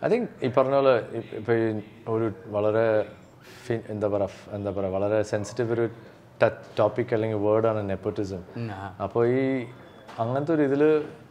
I think ഈ പറഞ്ഞ പോലെ ഇപ്പോൾ ഈ ഒരു വളരെ ഫി- എന്താ പറയുക എന്താ പറയുക വളരെ സെൻസിറ്റീവ് ഒരു ടച്ച് ടോപ്പിക് അല്ലെങ്കിൽ വേർഡാണ് നെപ്പോട്ടിസം അപ്പോൾ ഈ അങ്ങനത്തെ ഒരു ഇതിൽ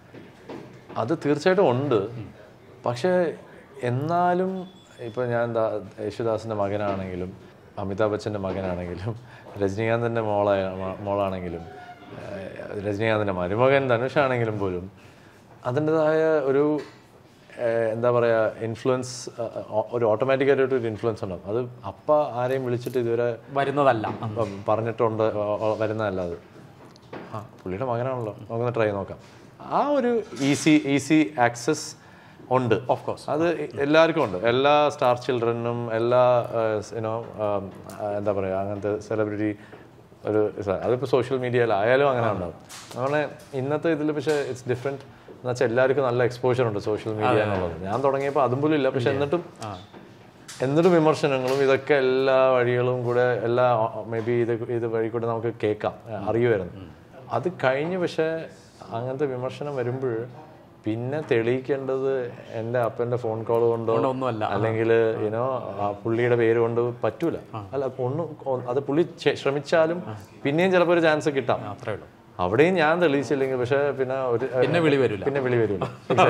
അത് തീർച്ചയായിട്ടും ഉണ്ട് പക്ഷേ എന്നാലും ഇപ്പോൾ ഞാൻ ദാ യേശുദാസിൻ്റെ മകനാണെങ്കിലും അമിതാഭ് ബച്ചൻ്റെ മകനാണെങ്കിലും രജനീകാന്തിൻ്റെ മോളായ മ- മോളാണെങ്കിലും ഏഹ് രജനീകാന്തിൻ്റെ മരുമകൻ ധനുഷാണെങ്കിലും പോലും അതിൻ്റെതായ ഒരു ഏഹ് എന്താ പറയുക ഇൻഫ്ലുവൻസ് ഒരു ഓട്ടോമാറ്റിക്കായിട്ട് ഒരു ഇൻഫ്ലുവൻസ് ഉണ്ടാവും അത് അപ്പ ആരെയും വിളിച്ചിട്ട് ഇതുവരെ വരുന്നതല്ല ഉം, പറഞ്ഞിട്ടുണ്ട് ഒ- ഒ- വരുന്നതല്ല അത് ആ പുള്ളിയുടെ മകനാണല്ലോ നമുക്കൊന്ന് ട്രൈ നോക്കാം ആ ഒരു ഈസി ഈസി ആക്സസ് ഉണ്ട് ഓഫ് കോഴ്സ് അത് എല്ലാവർക്കും ഉണ്ട് എല്ലാ സ്റ്റാർ ചിൽഡ്രനും എല്ലാ യുനോ എന്താ പറയുക അങ്ങനത്തെ സെലിബ്രിറ്റി ഒരു സ- അതിപ്പോൾ സോഷ്യൽ മീഡിയയിലായാലും അങ്ങനെ ഉണ്ടാവും അങ്ങനെ ഇന്നത്തെ ഇതിൽ പക്ഷേ ഇറ്റ്സ് ഡിഫറെൻറ്റ് എന്ന് വെച്ചാൽ എല്ലാവർക്കും നല്ല എക്സ്പോഷർ ഉണ്ട് സോഷ്യൽ മീഡിയ എന്നുള്ളത് ഞാൻ തുടങ്ങിയപ്പോൾ അതും പോലും ഇല്ല പക്ഷെ എന്നിട്ടും എന്നിട്ടും വിമർശനങ്ങളും ഇതൊക്കെ എല്ലാ വഴികളും കൂടെ എല്ലാ മേ ബി ഇത് ഇത് വഴി കൂടെ നമുക്ക് കേൾക്കാം അറിയുമായിരുന്നു അത് കഴിഞ്ഞ് പക്ഷേ അങ്ങനത്തെ വിമർശനം വരുമ്പോൾ പിന്നെ തെളിയിക്കേണ്ടത് എൻ്റെ അപ്പൻ്റെ ഫോൺ കോൾ കൊണ്ടോ ഒന്നുമല്ല. അല്ലെങ്കിൽ യുനോ പുള്ളിയുടെ പേര് കൊണ്ട് പറ്റൂല അല്ല ഒന്നും ഒ- അത് പുള്ളി ചെ- ശ്രമിച്ചാലും പിന്നെയും ചിലപ്പോൾ ഒരു ചാൻസ് കിട്ടാം അത്രേ ഉള്ളൂ അവിടെയും ഞാൻ തെളിയിച്ചില്ലെങ്കിൽ പക്ഷെ പിന്നെ ഒരു പിന്നെ വിളി വരില്ല പിന്നെ വിളി വരില്ല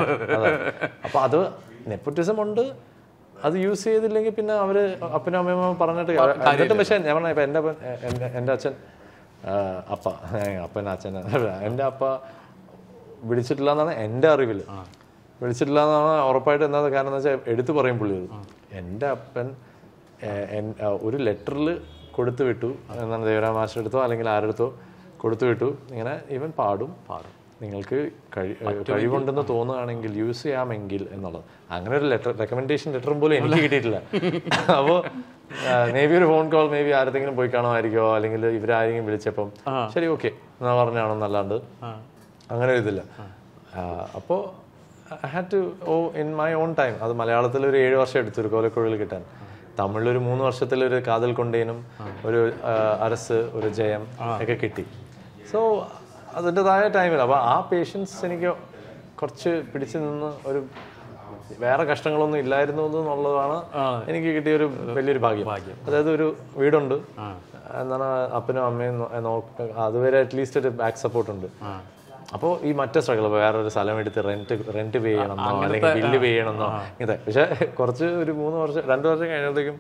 അപ്പൊ അത് നെപ്പോട്ടിസം ഉണ്ട് അത് യൂസ് ചെയ്തില്ലെങ്കിൽ പിന്നെ അവര് അപ്പനും അമ്മയും പറഞ്ഞിട്ട് എന്നിട്ടും പക്ഷെ ഞാൻ പറഞ്ഞ ഇപ്പൊ എൻ്റെ അപ്പൻ എൻ്റെ- എൻ്റെ അച്ഛൻ ആ, അപ്പ അപ്പൻ അച്ഛൻ എൻ്റെ അപ്പ വിളിച്ചിട്ടില്ല എന്നാണ് എൻ്റെ അറിവിൽ വിളിച്ചിട്ടില്ല എന്നാണ് ഉറപ്പായിട്ട് എന്താ കാരണം എന്ന് വെച്ചാൽ എടുത്തു പറയും പുള്ളി അത് എൻ്റെ അപ്പൻ ഏ, എൻ- ആ, ഒരു ലെറ്ററിൽ കൊടുത്തു വിട്ടു എന്താണ് ദേവരാം മാസ്റ്റർ എടുത്തോ അല്ലെങ്കിൽ ആരെടുത്തോ കൊടുത്തു വിട്ടു ഇങ്ങനെ ഇവൻ പാടും പാടും നിങ്ങൾക്ക് കഴി- കഴിവുണ്ടെന്ന് തോന്നുകയാണെങ്കിൽ യൂസ് ചെയ്യാമെങ്കിൽ എന്നുള്ളത് അങ്ങനെ ഒരു ലെറ്റർ റെക്കമെൻഡേഷൻ ലെറ്ററും പോലും എനിക്ക് കിട്ടിയിട്ടില്ല അപ്പോൾ മേ ബി ഒരു ഫോൺ കോൾ മേ ബി ആരെങ്കിലും പോയി കാണുമായിരിക്കോ അല്ലെങ്കിൽ ഇവരാരെങ്കിലും വിളിച്ചപ്പം ശരി ഓക്കെ എന്നാ പറഞ്ഞാണെന്നല്ലാണ്ട് അങ്ങനെ ഒരു ഇതില്ല അപ്പോൾ I had to oh in my own time അത് മലയാളത്തിൽ ഒരു ഏഴ് വർഷം എടുത്തു ഒരു കോലക്കുഴൽ കിട്ടാൻ തമിഴിൽ ഒരു മൂന്ന് വർഷത്തിൽ ഒരു കാതൽ കൊണ്ടേനും ഒരു ആ, അരസ് ഒരു ജയം ഒക്കെ കിട്ടി സോ അതിൻ്റെതായ ടൈമിൽ അപ്പോൾ ആ പേഷ്യൻസ് എനിക്ക് കുറച്ച് പിടിച്ചു നിന്ന് ഒരു വേറെ കഷ്ടങ്ങളൊന്നും ഇല്ലായിരുന്നു എന്നുള്ളതാണ് എനിക്ക് കിട്ടിയ ഒരു വലിയൊരു ഭാഗ്യം അതായത് ഒരു വീടുണ്ട് എന്താണ് അപ്പനും അമ്മയും നോ- നോക്ക അതുവരെ അറ്റ്ലീസ്റ്റ് ഒരു ബാക്ക് സപ്പോർട്ട് ഉണ്ട് അപ്പോൾ ഈ മറ്റേ സ്ട്രഗിൾ വേറെ ഒരു സ്ഥലം എടുത്ത് റെന്റ് റെന്റ് പേ ചെയ്യണമെന്നോ അല്ലെങ്കിൽ ബില്ല് പേ ചെയ്യണമെന്നോ ഇങ്ങനത്തെ പക്ഷെ കുറച്ച് ഒരു മൂന്ന് വർഷം രണ്ട് വർഷം കഴിഞ്ഞപ്പോഴത്തേക്കും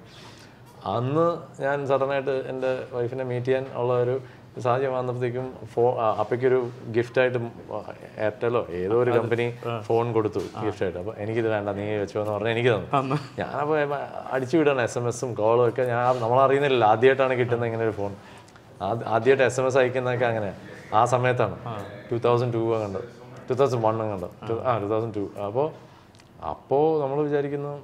അന്ന് ഞാൻ സഡനായിട്ട് എൻ്റെ വൈഫിനെ മീറ്റ് ചെയ്യാൻ ഉള്ള ഒരു സാഹചര്യം വന്നപ്പോഴത്തേക്കും ഫോ അപ്പയ്ക്കൊരു ഗിഫ്റ്റായിട്ട് എയർടെലോ ഏതോ ഒരു കമ്പനി ഫോൺ കൊടുത്തു ഗിഫ്റ്റായിട്ട് അപ്പോൾ എനിക്കിത് വേണ്ട നീ വെച്ചോ എന്ന് പറഞ്ഞാൽ എനിക്ക് തന്നു ഞാനപ്പോൾ അടിച്ചു വിടണം എസ് എം എസും കോളും ഒക്കെ ഞാൻ നമ്മളറിയുന്നില്ല ആദ്യമായിട്ടാണ് കിട്ടുന്നത് ഇങ്ങനെ ഒരു ഫോൺ ആദ്യമായിട്ട് എസ് എം എസ് അയക്കുന്നതൊക്കെ അങ്ങനെ ആ സമയത്താണ് ടൂ തൗസൻഡ് ടു കണ്ടത് ടൂ തൗസൻഡ് വൺ കണ്ടത് ആ ടൂ തൗസൻഡ് ടു അപ്പോൾ അപ്പോൾ നമ്മൾ വിചാരിക്കുന്നു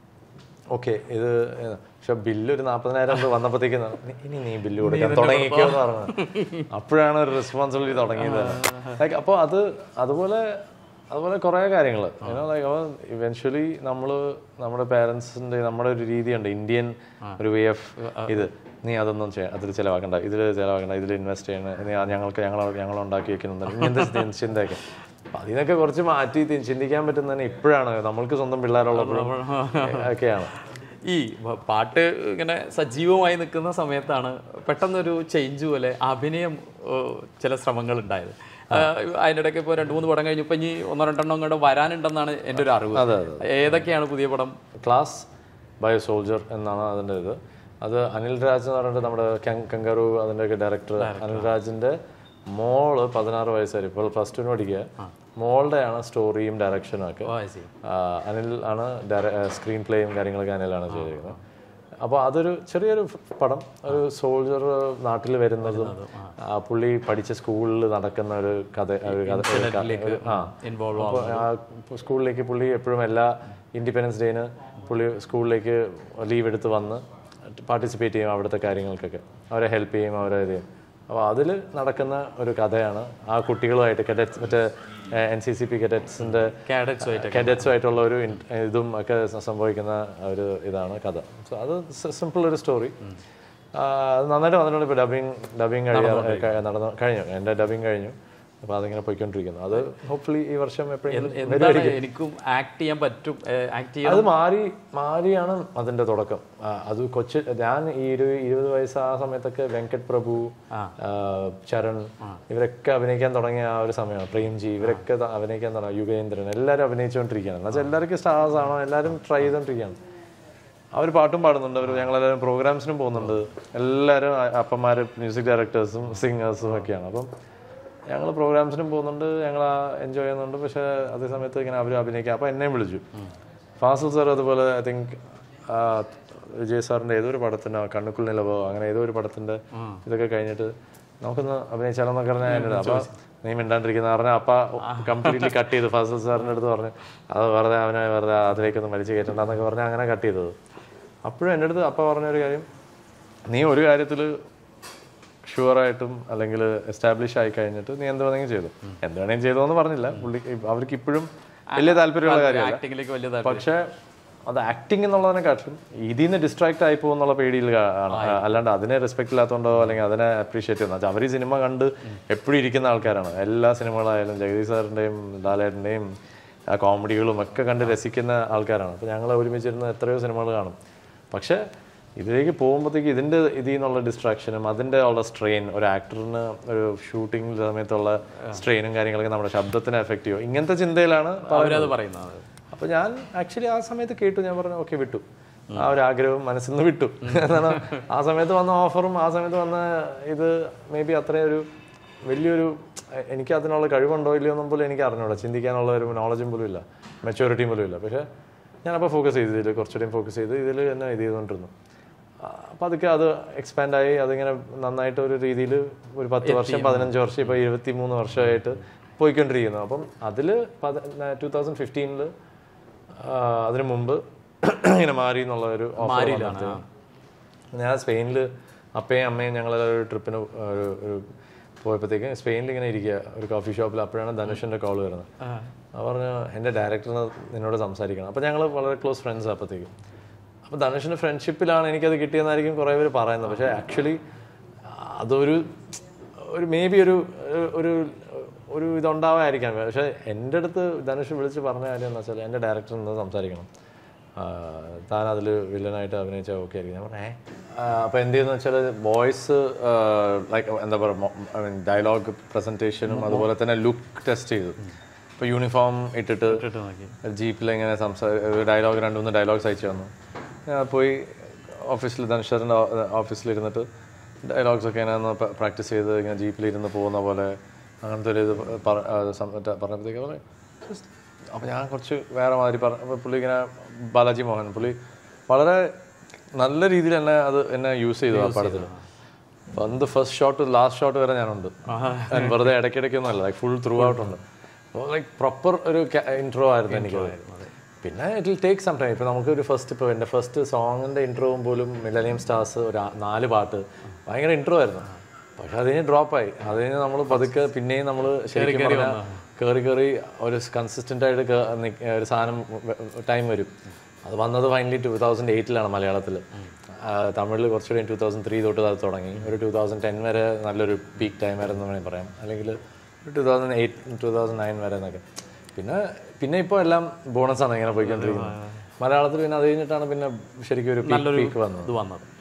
ഓക്കെ ഇത് ഏതാ? പക്ഷെ ബില്ല് ഒരു നാൽപ്പതിനായിരം രൂപ വന്നപ്പോഴത്തേക്കും ഇനി നീ ബില്ല് കൊടുക്കാൻ തുടങ്ങിക്കോ എന്ന് പറഞ്ഞു അപ്പോഴാണ് ഒരു റെസ്പോൺസിബിലിറ്റി തുടങ്ങിയത് ലൈക്ക് അപ്പോൾ അത് അതുപോലെ അതുപോലെ കുറേ കാര്യങ്ങൾ ലൈക്ക് അപ്പോൾ ഇവൻച്വലി നമ്മൾ നമ്മുടെ പേരൻസിൻ്റെ നമ്മുടെ ഒരു രീതിയുണ്ട് ഇന്ത്യൻ ഒരു വേ ഓഫ് ഇത് നീ അതൊന്നും ചെയ്യാം അതിൽ ചിലവാക്കണ്ട ഇതിൽ ചിലവാക്കണ്ട ഇതിൽ ഇൻവെസ്റ്റ് ചെയ്യണം നീ ആ ഞങ്ങൾക്ക് ഞങ്ങൾ ഞങ്ങൾ ഉണ്ടാക്കി വെക്കുന്നുണ്ട് ഇങ്ങനത്തെ ചിന്തയൊക്കെ അപ്പം അതിനൊക്കെ കുറച്ച് മാറ്റി തി- ചിന്തിക്കാൻ പറ്റുന്നതന്നെ ഇപ്പോഴാണ് നമ്മൾക്ക് സ്വന്തം പിള്ളേരുള്ളപ്പോഴും ഒക്കെയാണ് ഈ വ- പാട്ട് ഇങ്ങനെ സജീവമായി നിൽക്കുന്ന സമയത്താണ് പെട്ടെന്നൊരു ചേഞ്ച് പോലെ അഭിനയം ഏഹ്, ചില ശ്രമങ്ങൾ ഉണ്ടായത് അതിനിടയ്ക്ക് ഇപ്പോൾ രണ്ട് മൂന്ന് പടം കഴിഞ്ഞു ഇപ്പം ഇനി ഒന്നോ രണ്ടെണ്ണം കൂടെ വരാനുണ്ടെന്നാണ് എൻ്റെ ഒരു അറിവ് അതെ, ഏതൊക്കെയാണ് പുതിയ പടം ക്ലാസ് ബയോ സോൾജർ എന്നാണ് അതിൻ്റെ ഇത് അത് അനിൽ രാജ് എന്ന് പറഞ്ഞിട്ട് നമ്മുടെ കങ്- കങ്കാറു അതിൻ്റെയൊക്കെ ഡയറക്ടർ അനിൽ രാജിൻ്റെ മോള് പതിനാറ് വയസ്സായി ഇപ്പോൾ പ്ലസ് ടുവിന് പഠിക്കുക മോളുടെ ആണ് സ്റ്റോറിയും ഡയറക്ഷനും ഒക്കെ ഓ, I see. ആ, അനിൽ ആണ് സ്ക്രീൻ പ്ലേയും കാര്യങ്ങളൊക്കെ അനിലാണ് ചെയ്തിരിക്കുന്നത് അപ്പോൾ അതൊരു ചെറിയൊരു പടം ഒരു സോൾജർ നാട്ടിൽ വരുന്നതും ആ, പുള്ളി പഠിച്ച സ്കൂളിൽ നടക്കുന്ന ഒരു കഥ ഒരു കഥ ഒരു ക- ഒരു- ആ ഇൻവോൾവ് അപ്പോൾ ആ സ്കൂളിലേക്ക് പുള്ളി എപ്പോഴും എല്ലാ ഇൻഡിപെൻഡൻസ് ഡേന് പുള്ളി സ്കൂളിലേക്ക് ലീവ് എടുത്ത് വന്ന് പാർട്ടിസിപ്പേറ്റ് ചെയ്യും അവിടുത്തെ കാര്യങ്ങൾക്കൊക്കെ അവരെ ഹെൽപ്പ് ചെയ്യും അവരെ ഇത് ചെയ്യും അപ്പോൾ അതിൽ നടക്കുന്ന ഒരു കഥയാണ് ആ കുട്ടികളുമായിട്ട് കെഡറ്റ്സ് മറ്റേ എൻ സി സി പി കെഡറ്റ്സിൻ്റെ കാഡറ്റ്സുമായിട്ട് കാഡറ്റ്സുമായിട്ടുള്ള ഒരു ഇൻ- ഇതും ഒക്കെ സ- സംഭവിക്കുന്ന ഒരു ഇതാണ് കഥ സോ അത് സിമ്പിൾ ഒരു സ്റ്റോറി അത് നന്നായിട്ട് വന്നിട്ടുണ്ട് ഇപ്പോൾ ഡബിങ് ഡബിങ് കഴിയാ ക- നടന്നു കഴിഞ്ഞു എൻ്റെ ഡബിങ് കഴിഞ്ഞു അപ്പോൾ അതിങ്ങനെ പോയിക്കൊണ്ടിരിക്കുന്നു അത് ഹോപ്പ്ഫുള്ളി ഈ വർഷം എപ്പോഴെങ്കിലും എന്താണ് എനിക്കും ആക്ട് ചെയ്യാൻ പറ്റും ആക്ട് ചെയ്യാൻ അത് മാറി മാറിയാണ് അതിന്റെ തുടക്കം ആ, അത് കൊച്ചു ഞാൻ ഈ ഒരു ഇരുപത് വയസ്സ് ആ സമയത്തൊക്കെ വെങ്കട് പ്രഭു ആ, ചരൺ ഇവരൊക്കെ അഭിനയിക്കാൻ തുടങ്ങിയ ആ ഒരു സമയമാണ് പ്രേംജി ഇവരൊക്കെ ത- അഭിനയിക്കാൻ തുടങ്ങി യുഗേന്ദ്രൻ എല്ലാവരും അഭിനയിച്ചുകൊണ്ടിരിക്കുകയാണ് എന്നുവെച്ചാൽ എല്ലാവർക്കും സ്റ്റാർസ് ആണോ എല്ലാവരും ട്രൈ ചെയ്തുകൊണ്ടിരിക്കുകയാണ് അവർ പാട്ടും പാടുന്നുണ്ട് അവർ ഞങ്ങളെല്ലാവരും പ്രോഗ്രാംസിനും പോകുന്നുണ്ട് എല്ലാവരും അ- അപ്പന്മാര് മ്യൂസിക് ഡയറക്ടേഴ്സും സിംഗേഴ്സും ഒക്കെയാണ് അപ്പം ഞങ്ങൾ പ്രോഗ്രാംസിനും പോകുന്നുണ്ട് ഞങ്ങൾ എൻജോയ് ചെയ്യുന്നുണ്ട് പക്ഷേ അതേ സമയത്ത് ഇങ്ങനെ അവർ അഭിനയിക്കുക അപ്പോൾ എന്നെയും വിളിച്ചു ഫാസിൽ സാർ അതുപോലെ ഐ തിങ്ക് വിജയ് സാറിൻ്റെ ഏതോ ഒരു പടത്തിന് കണ്ണുക്കുൾ നിലവോ അങ്ങനെ ഏതോ ഒരു പടത്തിൻ്റെ ഇതൊക്കെ കഴിഞ്ഞിട്ട് നമുക്കൊന്ന് അഭിനയിച്ചാലോ എന്നൊക്കെ പറഞ്ഞാൽ എന്നോട് അപ്പോൾ നീ മിണ്ടാണ്ടിരിക്കുന്ന പറഞ്ഞാൽ അപ്പ കംപ്ലീറ്റ്ലി കട്ട് ചെയ്തു ഫാസിൽ സാറിൻ്റെ അടുത്ത് പറഞ്ഞു അത് വെറുതെ അവനെ വെറുതെ അതിലേക്കൊന്നും വലിച്ചു കയറ്റണ്ടെന്നൊക്കെ പറഞ്ഞ് അങ്ങനെ കട്ട് ചെയ്തത് അപ്പോഴും എൻ്റെ അടുത്ത് അപ്പ പറഞ്ഞൊരു കാര്യം നീ ഒരു കാര്യത്തിൽ ഷുവറായിട്ടും അല്ലെങ്കിൽ എസ്റ്റാബ്ലിഷ് ആയി കഴിഞ്ഞിട്ട് നീ എന്ത് വേണമെങ്കിലും ചെയ്തു എന്ത് വേണമെങ്കിലും ചെയ്തു എന്ന് പറഞ്ഞില്ല പുള്ളി അവർക്ക് ഇപ്പോഴും വലിയ താല്പര്യമുള്ള കാര്യമല്ല ആക്ടിങ്ങിലേക്ക് വലിയ താല്പര്യം പക്ഷേ അത് ആക്ടിങ് എന്നുള്ളതിനെക്കാട്ടിലും ഇതിൽ നിന്ന് ഡിസ്ട്രാക്ട് ആയി പോകുന്നുള്ള പേടിയിൽ കാ- ആണ് അല്ലാണ്ട് അതിനെ റെസ്പെക്ട് ഇല്ലാത്തതുകൊണ്ടോ അല്ലെങ്കിൽ അതിനെ അപ്രീഷിയേറ്റ് ചെയ്യുന്ന അവർ ഈ സിനിമ കണ്ട് എപ്പോഴും ഇരിക്കുന്ന ആൾക്കാരാണ് എല്ലാ സിനിമകളായാലും ജഗദീഷ് സാറിൻ്റെയും ലാലേട്ടൻ്റെയും ആ കോമഡികളും ഒക്കെ കണ്ട് രസിക്കുന്ന ആൾക്കാരാണ് അപ്പോൾ ഞങ്ങൾ ഒരുമിച്ചിരുന്ന് എത്രയോ സിനിമകൾ കാണും പക്ഷേ ഇതിലേക്ക് പോകുമ്പോഴത്തേക്ക് ഇതിൻ്റെ ഇതിൽ നിന്നുള്ള ഡിസ്ട്രാക്ഷനും അതിൻ്റെ ഉള്ള സ്ട്രെയിൻ ഒരു ആക്ടറിന് ഒരു ഷൂട്ടിംഗ് സമയത്തുള്ള സ്ട്രെയിനും കാര്യങ്ങളൊക്കെ നമ്മുടെ ശബ്ദത്തിനെ എഫക്റ്റ് ചെയ്യും ഇങ്ങനത്തെ ചിന്തയിലാണ് അവരത് പറയുന്നത് അപ്പോൾ ഞാൻ ആക്ച്വലി ആ സമയത്ത് കേട്ടു ഞാൻ പറഞ്ഞു ഓക്കെ വിട്ടു ആ ഒരു ആഗ്രഹവും മനസ്സിൽ നിന്ന് വിട്ടു എന്നാണ് ആ സമയത്ത് വന്ന ഓഫറും ആ സമയത്ത് വന്ന ഇത് മേ ബി അത്രയും ഒരു വലിയൊരു എ- എനിക്ക് അതിനുള്ള കഴിവുണ്ടോ ഇല്ലയോ എന്നും പോലും എനിക്ക് അറിഞ്ഞൂടാ ചിന്തിക്കാനുള്ള ഒരു നോളജും പോലും ഇല്ല മെച്ചൂരിറ്റിയും പോലും ഇല്ല പക്ഷേ ഞാനപ്പോൾ ഫോക്കസ് ചെയ്തു ഇതിൽ കുറച്ചുകൂടി ഫോക്കസ് ചെയ്ത് ഇതിൽ തന്നെ ഇത് ചെയ്തുകൊണ്ടിരുന്നു അപ്പോൾ അതൊക്കെ അത് എക്സ്പാൻഡ് ആയി അതിങ്ങനെ നന്നായിട്ട് ഒരു രീതിയിൽ ഒരു പത്ത് വർഷം പതിനഞ്ച് വർഷം ഇപ്പോൾ ഇരുപത്തി മൂന്ന് വർഷമായിട്ട് പോയിക്കൊണ്ടിരിക്കുന്നു അപ്പം അതിൽ ടൂ തൗസൻഡ് ഫിഫ്റ്റീനിൽ അതിന് മുമ്പ് ഇങ്ങനെ മാറി എന്നുള്ള ഒരു ഓഫർ വന്നിട്ട് ഞാൻ സ്പെയിനിൽ അപ്പയും അമ്മയും ഞങ്ങളെല്ലാവരും ഒരു ട്രിപ്പിന് ഒരു ഒരു പോയപ്പോഴത്തേക്ക് സ്പെയിനിൽ ഇങ്ങനെ ഇരിക്കുക ഒരു കോഫി ഷോപ്പിൽ അപ്പോഴാണ് ധനുഷിൻ്റെ കോൾ വരുന്നത് അത് പറഞ്ഞു എൻ്റെ ഡയറക്ടറിന് നിന്നോട് സംസാരിക്കണം അപ്പോൾ ഞങ്ങൾ വളരെ ക്ലോസ് ഫ്രണ്ട്സ് അപ്പോഴത്തേക്കും അപ്പോൾ ധനുഷിൻ്റെ ഫ്രണ്ട്ഷിപ്പിലാണ് എനിക്കത് കിട്ടിയെന്നായിരിക്കും കുറേ പേര് പറയുന്നത് പക്ഷേ ആക്ച്വലി അതൊരു ഒരു മേ ബി ഒരു ഒരു ഒരു ഇതുണ്ടാവായിരിക്കാം പക്ഷേ എൻ്റെ അടുത്ത് ധനുഷ് വിളിച്ച് പറഞ്ഞ കാര്യം എന്ന് വെച്ചാൽ എൻ്റെ ഡയറക്ടർ നിന്ന് സംസാരിക്കണം ആഹ് താൻ അതിൽ വില്ലനായിട്ട് അഭിനയിച്ചാൽ ഓക്കെ ആയിരിക്കും ഞാൻ പറഞ്ഞേ അപ്പോൾ എന്ത് ചെയ്യുന്ന വെച്ചാൽ വോയിസ് ലൈക്ക് എന്താ പറയുക ഐ മീൻ ഡയലോഗ് പ്രസൻറ്റേഷനും അതുപോലെ തന്നെ ലുക്ക് ടെസ്റ്റ് ചെയ്തു ഇപ്പോൾ യൂണിഫോം ഇട്ടിട്ട് ജീപ്പിൽ ഇങ്ങനെ സംസാ ഡയലോഗ് രണ്ട് മൂന്ന് ഡയലോഗ്സ് അയച്ചു തന്നു ഞാൻ പോയി ഓഫീസിൽ ധനുഷറിൻ്റെ ഓഫീസിലിരുന്നിട്ട് ഡയലോഗ്സ് ഒക്കെ ഇങ്ങനെ പ്രാക്ടീസ് ചെയ്ത് ഇങ്ങനെ ജീപ്പിലിരുന്ന് പോകുന്ന പോലെ അങ്ങനത്തെ ഒരു ഇത് പറ- ആ, സം- മറ്റേ പറഞ്ഞപ്പോഴത്തേക്ക് പറഞ്ഞു അപ്പോൾ ഞാൻ കുറച്ച് വേറെ മാതിരി പറഞ്ഞു അപ്പോൾ പുള്ളി ഇങ്ങനെ ബാലാജി മോഹൻ പുള്ളി വളരെ നല്ല രീതിയിൽ എന്നെ അത് എന്നെ യൂസ് ചെയ്തു ആ പടത്തിൽ വന്ന് ഫസ്റ്റ് ഷോട്ട് ലാസ്റ്റ് ഷോട്ട് വരെ ഞാനുണ്ട് ഞാൻ വെറുതെ ഇടയ്ക്കിടയ്ക്കൊന്നും അല്ല ലൈക്ക് ഫുൾ ത്രൂ ഔട്ട് ഉണ്ട് ലൈക്ക് പ്രോപ്പർ ഒരു ഇൻട്രോ ആയിരുന്നു എനിക്കത് പിന്നെ it will take some time ഇപ്പോൾ നമുക്ക് ഒരു ഫസ്റ്റ് ഇപ്പോൾ എൻ്റെ ഫസ്റ്റ് സോങ്ങിൻ്റെ ഇൻട്രോവും പോലും മിലനിയം സ്റ്റാർസ് ഒരു ആ- നാല് പാട്ട് ഭയങ്കര ഇൻട്രോ ആയിരുന്നു പക്ഷെ അതിന് ഡ്രോപ്പായി അതിന് നമ്മൾ പതുക്കെ പിന്നെയും നമ്മൾ ശരിക്കും പറഞ്ഞാൽ കയറി കയറി ഒരു കൺസിസ്റ്റൻ്റ് ആയിട്ട് കേ- നിക്ക് ഒരു സാധനം ടൈം വരും അത് വന്നത് ഫൈനലി ടൂ തൗസൻഡ് എയ്റ്റിലാണ് മലയാളത്തിൽ തമിഴിൽ കുറച്ചുകൂടി ടൂ തൗസൻഡ് ത്രീ തൊട്ട് അത് തുടങ്ങി ഒരു ടൂ തൗസൻഡ് ടെൻ വരെ നല്ലൊരു പീക്ക് ടൈം വരെ എന്ന് വേണമെങ്കിൽ പറയാം അല്ലെങ്കിൽ ഒരു two thousand eight two thousand nine വരെ എന്നൊക്കെ പിന്നെ പിന്നെ ഇപ്പോൾ എല്ലാം ബോണസാണ് ഇങ്ങനെ പോയിക്കൊണ്ടിരിക്കുന്നത് മലയാളത്തിൽ പിന്നെ അത് കഴിഞ്ഞിട്ടാണ് പിന്നെ ശരിക്കും ഒരു പീക്ക് വന്നത് ഇത് വന്നത്